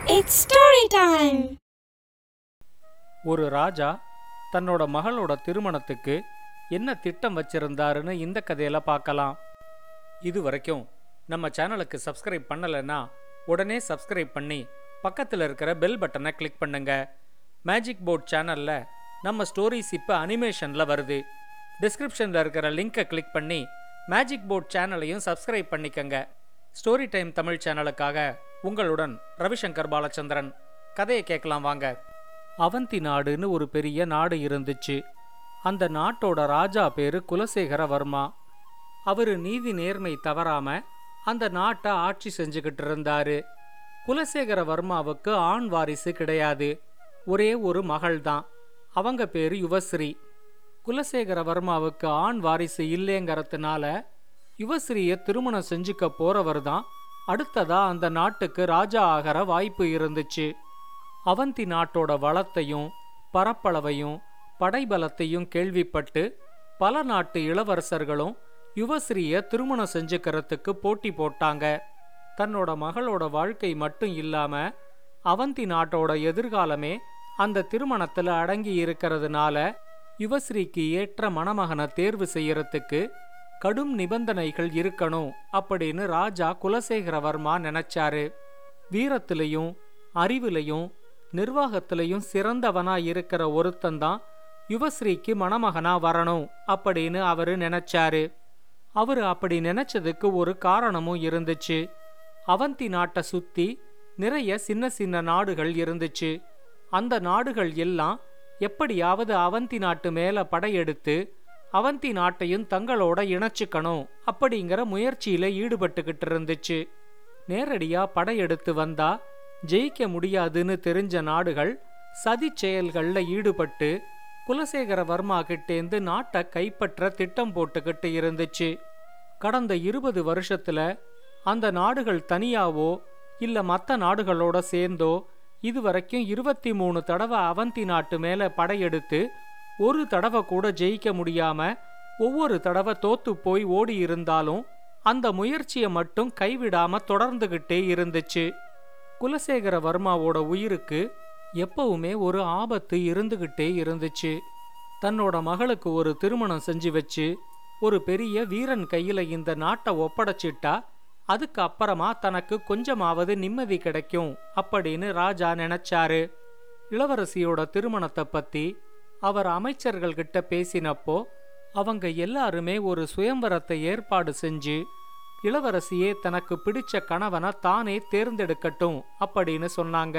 It's story time. ஒரு ராஜா தன்னோட மகளோட திருமணத்துக்கு என்ன திட்டம் வச்சிருந்தாருன்னு இந்த கதையில பார்க்கலாம் இது வரைக்கும் நம்ம சேனலுக்கு சப்ஸ்கிரைப் பண்ணலைன்னா உடனே சப்ஸ்கிரைப் பண்ணி பக்கத்தில் இருக்கிற பெல் பட்டனை கிளிக் பண்ணுங்க மேஜிக் போர்ட் சேனல்ல நம்ம ஸ்டோரிஸ் இப்போ அனிமேஷனில் வருது டிஸ்கிரிப்ஷனில் இருக்கிற லிங்கை கிளிக் பண்ணி மேஜிக் போர்ட் சேனலையும் சப்ஸ்கிரைப் பண்ணிக்கங்க ஸ்டோரி டைம் தமிழ் சேனலுக்காக உங்களுடன் ரவிசங்கர் பாலச்சந்திரன் கதையை கேட்கலாம் வாங்க அவந்தி நாடுன்னு ஒரு பெரிய நாடு இருந்துச்சு அந்த நாட்டோட ராஜா பேரு குலசேகர வர்மா அவரு நீதி நேர்மை தவறாம அந்த நாட்டை ஆட்சி செஞ்சுக்கிட்டு இருந்தாரு குலசேகர வர்மாவுக்கு ஆண் வாரிசு கிடையாது ஒரே ஒரு மகள் தான் அவங்க பேரு யுவஸ்ரீ குலசேகர வர்மாவுக்கு ஆண் வாரிசு இல்லைங்கிறதுனால யுவஸ்ரீய திருமணம் செஞ்சுக்க போறவர் தான் அடுத்ததா அந்த நாட்டுக்கு ராஜா ஆகிற வாய்ப்பு இருந்துச்சு அவந்தி நாட்டோட வளத்தையும் பரப்பளவையும் படைபலத்தையும் கேள்விப்பட்டு பல நாட்டு இளவரசர்களும் யுவஸ்ரீய திருமணம் செஞ்சுக்கிறதுக்கு போட்டி போட்டாங்க தன்னோட மகளோட வாழ்க்கை மட்டும் இல்லாம அவந்தி நாட்டோட எதிர்காலமே அந்த திருமணத்துல அடங்கி இருக்கிறதுனால யுவஸ்ரீக்கு ஏற்ற மணமகனை தேர்வு செய்யறதுக்கு கடும் நிபந்தனைகள் இருக்கணும் அப்படின்னு ராஜா குலசேகரவர்மா நினைச்சாரு வீரத்திலையும் அறிவிலையும் நிர்வாகத்திலையும் சிறந்தவனா இருக்கிற ஒருத்தன்தான் யுவஸ்ரீக்கு மணமகனா வரணும் அப்படின்னு அவரு நினைச்சாரு அவரு அப்படி நினைச்சதுக்கு ஒரு காரணமும் இருந்துச்சு அவந்தி நாட்டை சுத்தி நிறைய சின்ன சின்ன நாடுகள் இருந்துச்சு அந்த நாடுகள் எல்லாம் எப்படியாவது அவந்தி நாட்டு மேல படையெடுத்து அவந்தி நாட்டையும் தங்களோட இணைச்சுக்கணும் அப்படிங்கிற முயற்சியில ஈடுபட்டுக்கிட்டு இருந்துச்சு நேரடியா படையெடுத்து வந்தா ஜெயிக்க முடியாதுன்னு தெரிஞ்ச நாடுகள் சதி செயல்கள்ல ஈடுபட்டு குலசேகர வர்மா கிட்டேந்து நாட்டை கைப்பற்ற திட்டம் போட்டுக்கிட்டு இருந்துச்சு கடந்த இருபது வருஷத்துல அந்த நாடுகள் தனியாவோ இல்ல மத்த நாடுகளோட சேர்ந்தோ இதுவரைக்கும் இருபத்தி மூணு தடவை அவந்தி நாட்டு மேல படையெடுத்து ஒரு தடவை கூட ஜெயிக்க முடியாம ஒவ்வொரு தடவை தோத்து போய் ஓடி இருந்தாலும் அந்த முயற்சியை மட்டும் கைவிடாம தொடர்ந்துகிட்டே இருந்துச்சு குலசேகர வர்மாவோட உயிருக்கு எப்பவுமே ஒரு ஆபத்து இருந்துகிட்டே இருந்துச்சு தன்னோட மகளுக்கு ஒரு திருமணம் செஞ்சு வச்சு ஒரு பெரிய வீரன் கையில இந்த நாட்டை ஒப்படைச்சிட்டா அதுக்கு அப்புறமா தனக்கு கொஞ்சமாவது நிம்மதி கிடைக்கும் அப்படின்னு ராஜா நினைச்சாரு இளவரசியோட திருமணத்தை பத்தி அவர் அமைச்சர்கள் கிட்ட பேசினப்போ அவங்க எல்லாருமே ஒரு சுயம்பரத்தை ஏற்பாடு செஞ்சு இளவரசியே தனக்கு பிடிச்ச கணவனை தானே தேர்ந்தெடுக்கட்டும் அப்படின்னு சொன்னாங்க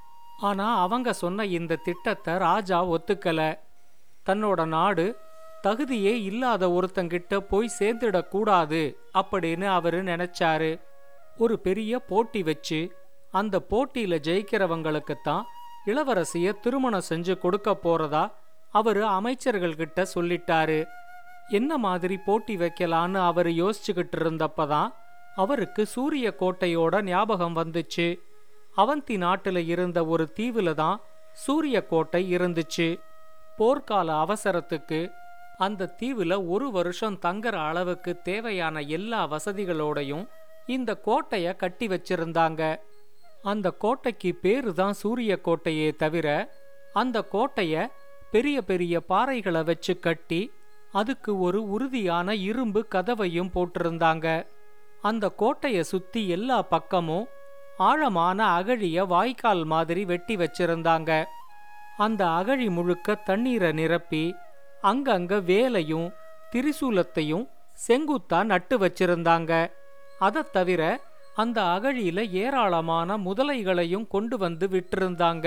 ஆனா அவங்க சொன்ன இந்த திட்டத்தை ராஜா ஒத்துக்கல தன்னோட நாடு தகுதியே இல்லாத ஒருத்தங்கிட்ட போய் சேர்ந்துடக்கூடாது அப்படின்னு அவரு நினைச்சாரு ஒரு பெரிய போட்டி வச்சு அந்த போட்டியில ஜெயிக்கிறவங்களுக்குத்தான் இளவரசிய திருமணம் செஞ்சு கொடுக்க போறதா அவரு அமைச்சர்கள்கிட்ட சொல்லிட்டாரு என்ன மாதிரி போட்டி வைக்கலான்னு அவர் யோசிச்சுக்கிட்டு இருந்தப்பதான் அவருக்கு சூரிய கோட்டையோட ஞாபகம் வந்துச்சு அவந்தி நாட்டுல இருந்த ஒரு தீவுல தான் சூரிய கோட்டை இருந்துச்சு போர்க்கால அவசரத்துக்கு அந்த தீவுல ஒரு வருஷம் தங்குற அளவுக்கு தேவையான எல்லா வசதிகளோடையும் இந்த கோட்டைய கட்டி வச்சிருந்தாங்க அந்த கோட்டைக்கு பேரு தான் சூரிய கோட்டையே தவிர அந்த கோட்டைய பெரிய பெரிய பாறைகளை வச்சு கட்டி அதுக்கு ஒரு உறுதியான இரும்பு கதவையும் போட்டிருந்தாங்க அந்த கோட்டைய சுத்தி எல்லா பக்கமும் ஆழமான அகழிய வாய்க்கால் மாதிரி வெட்டி வச்சிருந்தாங்க அந்த அகழி முழுக்க தண்ணீரை நிரப்பி அங்கங்க வேலையும் திரிசூலத்தையும் செங்குத்தா நட்டு வச்சிருந்தாங்க அதைத் தவிர அந்த அகழியில ஏராளமான முதலைகளையும் கொண்டு வந்து விட்டிருந்தாங்க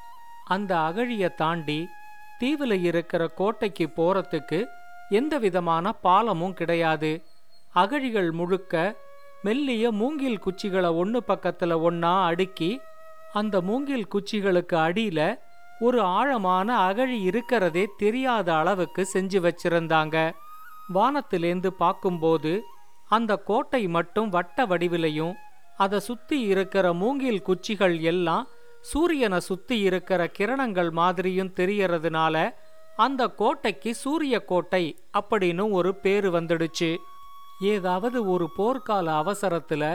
அந்த அகழிய தாண்டி தீவுல இருக்கிற கோட்டைக்கு போறதுக்கு எந்த விதமான பாலமும் கிடையாது அகழிகள் முழுக்க மெல்லிய மூங்கில் குச்சிகளை ஒன்னு பக்கத்துல ஒன்னா அடுக்கி அந்த மூங்கில் குச்சிகளுக்கு அடியில ஒரு ஆழமான அகழி இருக்கிறதே தெரியாத அளவுக்கு செஞ்சு வச்சிருந்தாங்க வானத்திலேந்து பார்க்கும்போது அந்த கோட்டை மட்டும் வட்ட வடிவிலையும் அதை சுத்தி இருக்கிற மூங்கில் குச்சிகள் எல்லாம் சூரியனை சுத்தி இருக்கிற கிரணங்கள் மாதிரியும் தெரியறதுனால அந்த கோட்டைக்கு சூரிய கோட்டை அப்படின்னு ஒரு பேரு வந்துடுச்சு ஏதாவது ஒரு போர்க்கால அவசரத்துல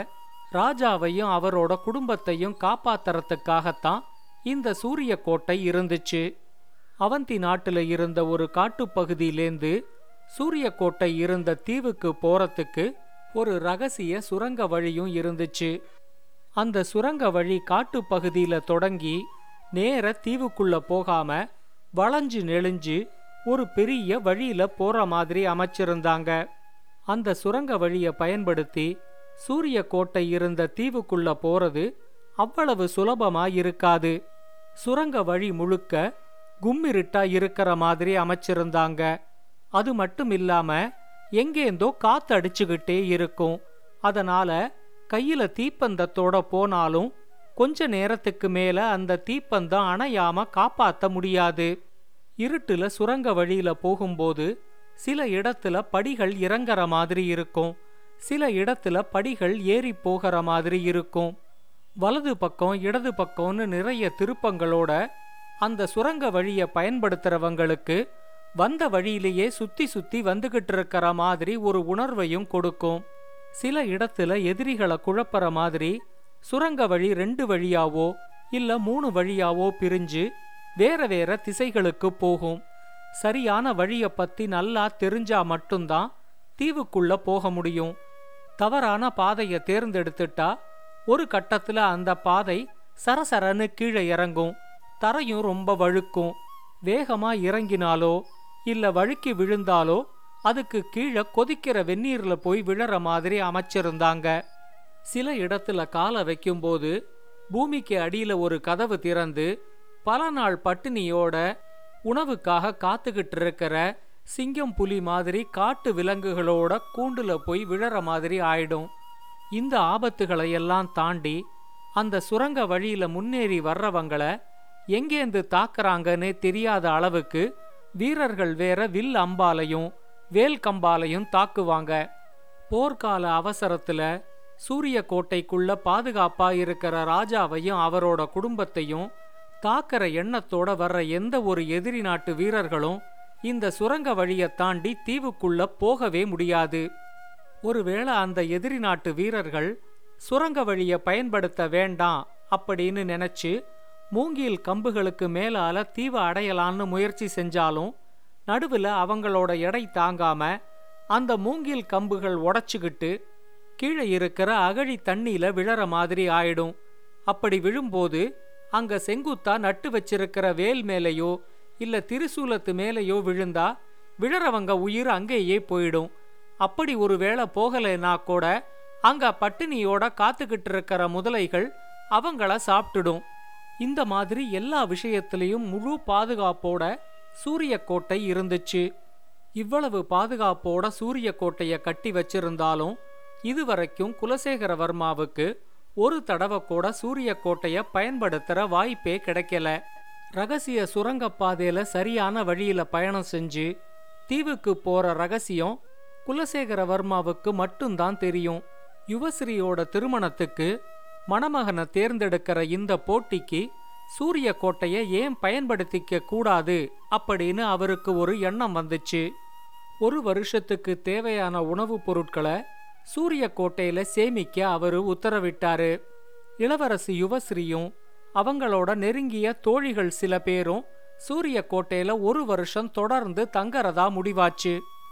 ராஜாவையும் அவரோட குடும்பத்தையும் காப்பாத்துறதுக்காகத்தான் இந்த சூரிய கோட்டை இருந்துச்சு அவந்தி நாட்டுல இருந்த ஒரு காட்டுப்பகுதியிலேந்து சூரிய கோட்டை இருந்த தீவுக்கு போறதுக்கு ஒரு ரகசிய சுரங்க வழியும் இருந்துச்சு அந்த சுரங்க வழி காட்டுப்பகுதியில தொடங்கி நேர தீவுக்குள்ள போகாம வளைஞ்சு நெளிஞ்சு ஒரு பெரிய வழியில போற மாதிரி அமைச்சிருந்தாங்க அந்த சுரங்க வழியை பயன்படுத்தி சூரிய கோட்டை இருந்த தீவுக்குள்ள போறது அவ்வளவு சுலபமா இருக்காது சுரங்க வழி முழுக்க கும்மிருட்டா இருக்கிற மாதிரி அமைச்சிருந்தாங்க அது மட்டும் இல்லாம எங்கேந்தோ காத்து அடிச்சுக்கிட்டே இருக்கும் அதனால கையில தீப்பந்தத்தோட போனாலும் கொஞ்ச நேரத்துக்கு மேல அந்த தீப்பந்தம் அணையாம காப்பாத்த முடியாது இருட்டுல சுரங்க வழியில போகும்போது சில இடத்துல படிகள் இறங்குற மாதிரி இருக்கும் சில இடத்துல படிகள் ஏறி போகிற மாதிரி இருக்கும் வலது பக்கம் இடது பக்கம்னு நிறைய திருப்பங்களோட அந்த சுரங்க வழியை பயன்படுத்துறவங்களுக்கு வந்த வழியிலேயே சுத்தி சுத்தி வந்துகிட்டு இருக்கிற மாதிரி ஒரு உணர்வையும் கொடுக்கும் சில இடத்துல எதிரிகளை குழப்பற மாதிரி சுரங்க வழி ரெண்டு வழியாவோ இல்ல மூணு வழியாவோ பிரிஞ்சு வேற வேற திசைகளுக்கு போகும் சரியான வழிய பத்தி நல்லா தெரிஞ்சா மட்டும்தான் தீவுக்குள்ள போக முடியும் தவறான பாதையை தேர்ந்தெடுத்துட்டா ஒரு கட்டத்துல அந்த பாதை சரசரன்னு கீழே இறங்கும் தரையும் ரொம்ப வழுக்கும் வேகமா இறங்கினாலோ இல்ல வழுக்கி விழுந்தாலோ அதுக்கு கீழே கொதிக்கிற வெந்நீர்ல போய் விழற மாதிரி அமைச்சிருந்தாங்க சில இடத்துல காலை வைக்கும்போது பூமிக்கு அடியில ஒரு கதவு திறந்து பல நாள் பட்டினியோட உணவுக்காக காத்துக்கிட்டு இருக்கிற சிங்கம் புலி மாதிரி காட்டு விலங்குகளோட கூண்டுல போய் விழற மாதிரி ஆயிடும் இந்த ஆபத்துகளை எல்லாம் தாண்டி அந்த சுரங்க வழியில முன்னேறி வர்றவங்கள எங்கேந்து தாக்குறாங்கன்னு தெரியாத அளவுக்கு வீரர்கள் வேற வில் அம்பாலையும் வேல் கம்பாலையும் தாக்குவாங்க போர்க்கால அவசரத்துல சூரிய கோட்டைக்குள்ள பாதுகாப்பா இருக்கிற ராஜாவையும் அவரோட குடும்பத்தையும் தாக்கிற எண்ணத்தோட வர்ற எந்த ஒரு எதிரி நாட்டு வீரர்களும் இந்த சுரங்க வழியை தாண்டி தீவுக்குள்ள போகவே முடியாது ஒருவேளை அந்த எதிரி நாட்டு வீரர்கள் சுரங்க வழியை பயன்படுத்த வேண்டாம் அப்படின்னு நினைச்சு மூங்கில் கம்புகளுக்கு மேலால தீவை அடையலான்னு முயற்சி செஞ்சாலும் நடுவுல அவங்களோட எடை தாங்காம அந்த மூங்கில் கம்புகள் உடைச்சுக்கிட்டு கீழே இருக்கிற அகழி தண்ணியில விழற மாதிரி ஆயிடும் அப்படி விழும்போது அங்க செங்குத்தா நட்டு வச்சிருக்கிற வேல் மேலேயோ இல்ல திரிசூலத்து மேலேயோ விழுந்தா விழறவங்க உயிர் அங்கேயே போயிடும் அப்படி ஒரு வேளை போகலைன்னா கூட அங்க பட்டினியோட காத்துக்கிட்டு இருக்கிற முதலைகள் அவங்கள சாப்பிட்டுடும் இந்த மாதிரி எல்லா விஷயத்திலையும் முழு பாதுகாப்போட சூரிய கோட்டை இருந்துச்சு இவ்வளவு பாதுகாப்போட சூரிய கோட்டைய கட்டி வச்சிருந்தாலும் இதுவரைக்கும் குலசேகரவர்மாவுக்கு ஒரு தடவை கூட சூரிய கோட்டைய பயன்படுத்துற வாய்ப்பே கிடைக்கல ரகசிய சுரங்கப்பாதையில சரியான வழியில பயணம் செஞ்சு தீவுக்கு போற ரகசியம் குலசேகரவர்மாவுக்கு மட்டும்தான் தெரியும் யுவஸ்ரீயோட திருமணத்துக்கு மணமகனை தேர்ந்தெடுக்கிற இந்த போட்டிக்கு சூரிய கோட்டைய ஏன் பயன்படுத்திக்க கூடாது அப்படின்னு அவருக்கு ஒரு எண்ணம் வந்துச்சு ஒரு வருஷத்துக்கு தேவையான உணவுப் பொருட்களை சூரிய கோட்டையில சேமிக்க அவரு உத்தரவிட்டாரு இளவரசி யுவஸ்ரீயும் அவங்களோட நெருங்கிய தோழிகள் சில பேரும் சூரிய கோட்டையில ஒரு வருஷம் தொடர்ந்து தங்கறதா முடிவாச்சு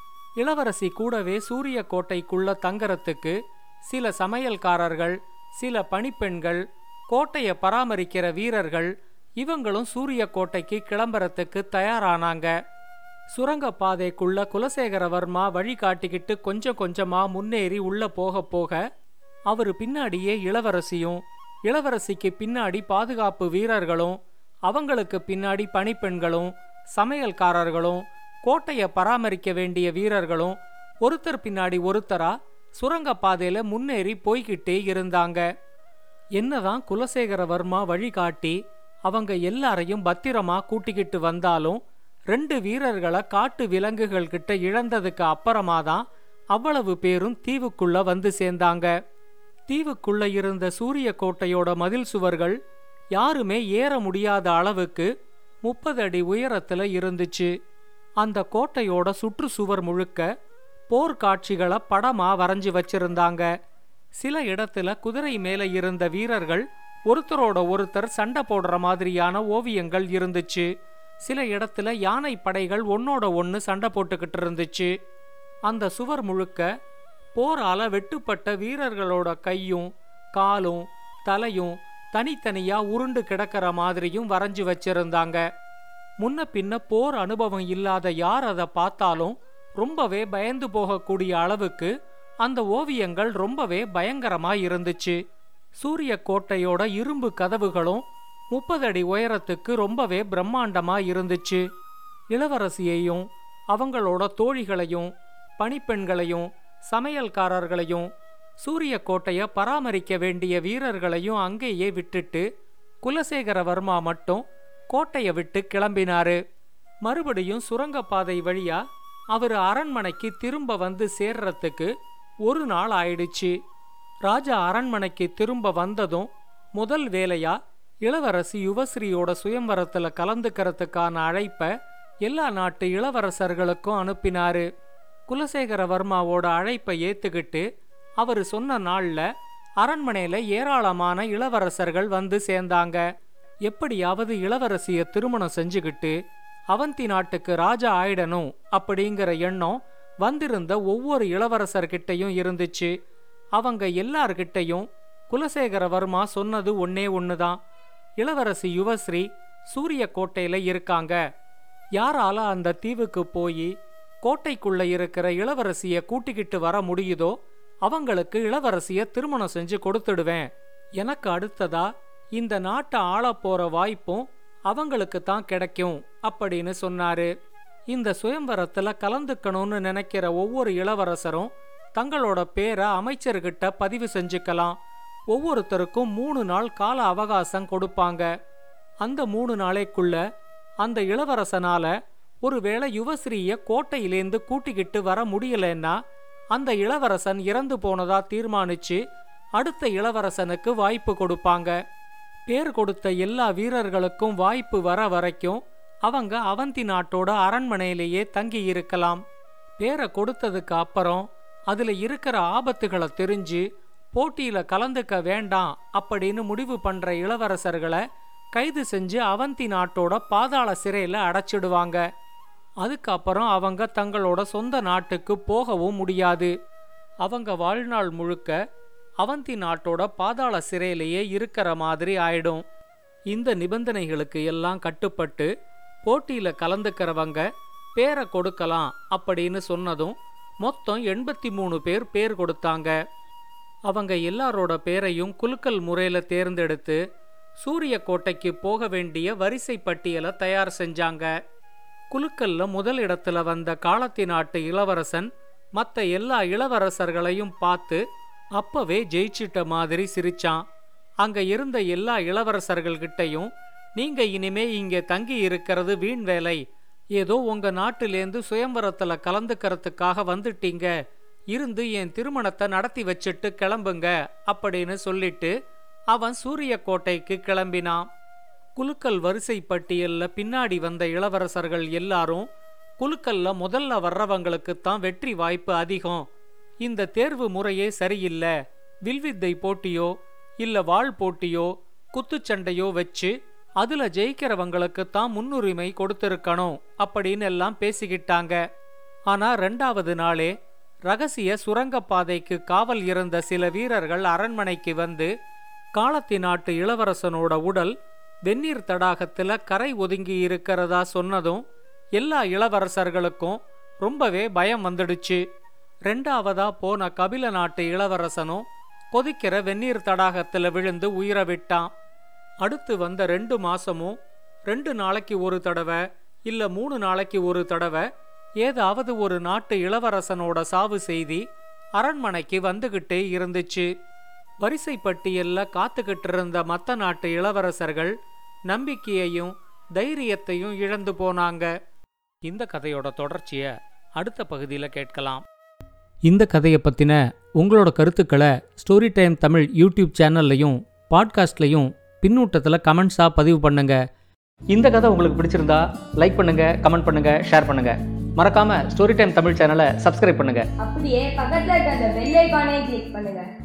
இளவரசி கூடவே சூரிய கோட்டைக்குள்ள தங்கறதுக்கு சில சமையல்காரர்கள் சில பணிப்பெண்கள் கோட்டைய பராமரிக்கிற வீரர்கள் இவங்களும் சூரிய கோட்டைக்கு கிளம்புறதுக்கு தயாரானாங்க சுரங்க பாதைக்குள்ள குலசேகரவர்மா வழி காட்டிக்கிட்டு கொஞ்சம் கொஞ்சமா முன்னேறி உள்ள போக போக அவரு பின்னாடியே இளவரசியும் இளவரசிக்கு பின்னாடி பாதுகாப்பு வீரர்களும் அவங்களுக்கு பின்னாடி பணிப்பெண்களும் சமையல்காரர்களும் கோட்டைய பராமரிக்க வேண்டிய வீரர்களும் ஒருத்தர் பின்னாடி ஒருத்தரா சுரங்க பாதையில முன்னேறி போய்கிட்டே இருந்தாங்க என்னதான் குலசேகரவர்மா வழிகாட்டி அவங்க எல்லாரையும் பத்திரமா கூட்டிக்கிட்டு வந்தாலும் ரெண்டு வீரர்களை காட்டு விலங்குகள் கிட்ட இழந்ததுக்கு அப்புறமா தான் அவ்வளவு பேரும் தீவுக்குள்ள வந்து சேர்ந்தாங்க தீவுக்குள்ள இருந்த சூரிய கோட்டையோட மதில் சுவர்கள் யாருமே ஏற முடியாத அளவுக்கு முப்பது அடி உயரத்துல இருந்துச்சு அந்த கோட்டையோட சுற்றுச்சுவர் முழுக்க போர்க்காட்சிகளை படமா வரைஞ்சு வச்சிருந்தாங்க சில இடத்துல குதிரை மேல இருந்த வீரர்கள் ஒருத்தரோட ஒருத்தர் சண்டை போடுற மாதிரியான ஓவியங்கள் இருந்துச்சு சில இடத்துல யானை படைகள் ஒன்னோட ஒன்னு சண்டை போட்டுக்கிட்டு இருந்துச்சு அந்த சுவர் முழுக்க போரால வெட்டுப்பட்ட வீரர்களோட கையும் காலும் தலையும் தனித்தனியா உருண்டு கிடக்கிற மாதிரியும் வரைஞ்சு வச்சிருந்தாங்க முன்ன பின்ன போர் அனுபவம் இல்லாத யார் அதை பார்த்தாலும் ரொம்பவே பயந்து போகக்கூடிய அளவுக்கு அந்த ஓவியங்கள் ரொம்பவே பயங்கரமா இருந்துச்சு சூரிய கோட்டையோட இரும்பு கதவுகளும் முப்பது அடி உயரத்துக்கு ரொம்பவே பிரம்மாண்டமா இருந்துச்சு இளவரசியையும் அவங்களோட தோழிகளையும் பணிப்பெண்களையும் சமையல்காரர்களையும் சூரிய கோட்டைய பராமரிக்க வேண்டிய வீரர்களையும் அங்கேயே விட்டுட்டு குலசேகரவர்மா மட்டும் கோட்டைய விட்டு கிளம்பினாரு மறுபடியும் சுரங்கப்பாதை வழியா அவர் அரண்மனைக்கு திரும்ப வந்து சேர்றதுக்கு ஒரு நாள் ஆயிடுச்சு ராஜா அரண்மனைக்கு திரும்ப வந்ததும் முதல் வேலையா இளவரசி யுவஸ்ரீயோட சுயம்வரத்துல கலந்துக்கிறதுக்கான அழைப்ப எல்லா நாட்டு இளவரசர்களுக்கும் அனுப்பினாரு குலசேகரவர்மாவோட அழைப்பை ஏத்துக்கிட்டு அவர் சொன்ன நாள்ல அரண்மனையில ஏராளமான இளவரசர்கள் வந்து சேர்ந்தாங்க எப்படியாவது இளவரசிய திருமணம் செஞ்சுக்கிட்டு அவந்தி நாட்டுக்கு ராஜா ஆயிடணும் அப்படிங்கிற எண்ணம் வந்திருந்த ஒவ்வொரு இளவரசர்கிட்டையும் இருந்துச்சு அவங்க எல்லார்கிட்டையும் குலசேகரவர்மா சொன்னது ஒன்னே ஒண்ணுதான் இளவரசி யுவஸ்ரீ சூரிய கோட்டையில இருக்காங்க யாரால அந்த தீவுக்கு போய் கோட்டைக்குள்ள இருக்கிற இளவரசிய கூட்டிக்கிட்டு வர முடியுதோ அவங்களுக்கு இளவரசிய திருமணம் செஞ்சு கொடுத்துடுவேன் எனக்கு அடுத்ததா இந்த நாட்டை ஆளப் போற வாய்ப்பும் அவங்களுக்கு தான் கிடைக்கும் அப்படின்னு சொன்னாரு இந்த சுயம்வரத்துல கலந்துக்கணும்னு நினைக்கிற ஒவ்வொரு இளவரசரும் தங்களோட பேரை அமைச்சர்கிட்ட பதிவு செஞ்சுக்கலாம் ஒவ்வொருத்தருக்கும் மூணு நாள் கால அவகாசம் கொடுப்பாங்க அந்த மூணு நாளைக்குள்ள அந்த இளவரசனால ஒருவேளை யுவஸ்ரீய கோட்டையிலேந்து கூட்டிக்கிட்டு வர முடியலன்னா அந்த இளவரசன் இறந்து போனதா தீர்மானிச்சு அடுத்த இளவரசனுக்கு வாய்ப்பு கொடுப்பாங்க பேர் கொடுத்த எல்லா வீரர்களுக்கும் வாய்ப்பு வர வரைக்கும் அவங்க அவந்தி நாட்டோட அரண்மனையிலேயே தங்கி இருக்கலாம் பேரை கொடுத்ததுக்கு அப்புறம் அதுல இருக்கிற ஆபத்துகளை தெரிஞ்சு போட்டியில கலந்துக்க வேண்டாம் அப்படின்னு முடிவு பண்ற இளவரசர்களை கைது செஞ்சு அவந்தி நாட்டோட பாதாள சிறையில அடைச்சிடுவாங்க அதுக்கப்புறம் அவங்க தங்களோட சொந்த நாட்டுக்கு போகவும் முடியாது அவங்க வாழ்நாள் முழுக்க அவந்தி நாட்டோட பாதாள சிறையிலேயே இருக்கிற மாதிரி ஆயிடும் இந்த நிபந்தனைகளுக்கு எல்லாம் கட்டுப்பட்டு போட்டியில கலந்துக்கிறவங்க பேரை கொடுக்கலாம் அப்படின்னு சொன்னதும் மொத்தம் எண்பத்தி மூணு பேர் பேர் கொடுத்தாங்க அவங்க எல்லாரோட பேரையும் குலுக்கல் முறையில தேர்ந்தெடுத்து சூரிய கோட்டைக்கு போக வேண்டிய வரிசை பட்டியலை தயார் செஞ்சாங்க குலுக்கல்ல முதல் இடத்துல வந்த காலத்தி நாட்டு இளவரசன் மத்த எல்லா இளவரசர்களையும் பார்த்து அப்பவே ஜெயிச்சிட்ட மாதிரி சிரிச்சான் அங்க இருந்த எல்லா இளவரசர்கள்கிட்டையும் நீங்க இனிமே இங்க தங்கி இருக்கிறது வீண் வேலை ஏதோ உங்க நாட்டிலேந்து சுயம்பரத்துல கலந்துக்கிறதுக்காக வந்துட்டீங்க இருந்து என் திருமணத்தை நடத்தி வச்சிட்டு கிளம்புங்க அப்படின்னு சொல்லிட்டு அவன் சூரிய கோட்டைக்கு கிளம்பினான் குலுக்கல் வரிசை பட்டியல்ல பின்னாடி வந்த இளவரசர்கள் எல்லாரும் குலுக்கல்ல முதல்ல வர்றவங்களுக்கு தான் வெற்றி வாய்ப்பு அதிகம் இந்த தேர்வு முறையே சரியில்லை வில்வித்தை போட்டியோ இல்ல வாள் போட்டியோ குத்துச்சண்டையோ வச்சு அதுல ஜெயிக்கிறவங்களுக்கு தான் முன்னுரிமை கொடுத்திருக்கணும் அப்படின்னு எல்லாம் பேசிக்கிட்டாங்க ஆனா ரெண்டாவது நாளே ரகசிய சுரங்கப்பாதைக்கு காவல் இருந்த சில வீரர்கள் அரண்மனைக்கு வந்து காலத்தி நாட்டு இளவரசனோட உடல் வெந்நீர் தடாகத்துல கரை ஒதுங்கி இருக்கிறதா சொன்னதும் எல்லா இளவரசர்களுக்கும் ரொம்பவே பயம் வந்துடுச்சு ரெண்டாவதா போன கபில நாட்டு இளவரசனும் கொதிக்கிற வெந்நீர் தடாகத்துல விழுந்து உயிரை விட்டான் அடுத்து வந்த ரெண்டு மாசமும் ரெண்டு நாளைக்கு ஒரு தடவை இல்ல மூணு நாளைக்கு ஒரு தடவை ஏதாவது ஒரு நாட்டு இளவரசனோட சாவு செய்தி அரண்மனைக்கு வந்துகிட்டே இருந்துச்சு வரிசை பட்டியல்ல காத்துக்கிட்டு இருந்த மத்த நாட்டு இளவரசர்கள் நம்பிக்கையையும் தைரியத்தையும் இழந்து போனாங்க இந்த கதையோட தொடர்ச்சியை அடுத்த பகுதியில் கேட்கலாம் இந்த கதையை பற்றின உங்களோட கருத்துக்களை ஸ்டோரி டைம் தமிழ் யூடியூப் சேனல்லையும் பாட்காஸ்ட்லையும் பின்னூட்டத்தில் கமெண்ட்ஸாக பதிவு பண்ணுங்க இந்த கதை உங்களுக்கு பிடிச்சிருந்தா லைக் பண்ணுங்க கமெண்ட் பண்ணுங்க ஷேர் பண்ணுங்க மறக்காம ஸ்டோரி டைம் தமிழ் சேனலை சப்ஸ்கிரைப் பண்ணுங்க அப்படியே பக்கத்துல இருக்க அந்த பெல் ஐகானையும் கிளிக் பண்ணுங்க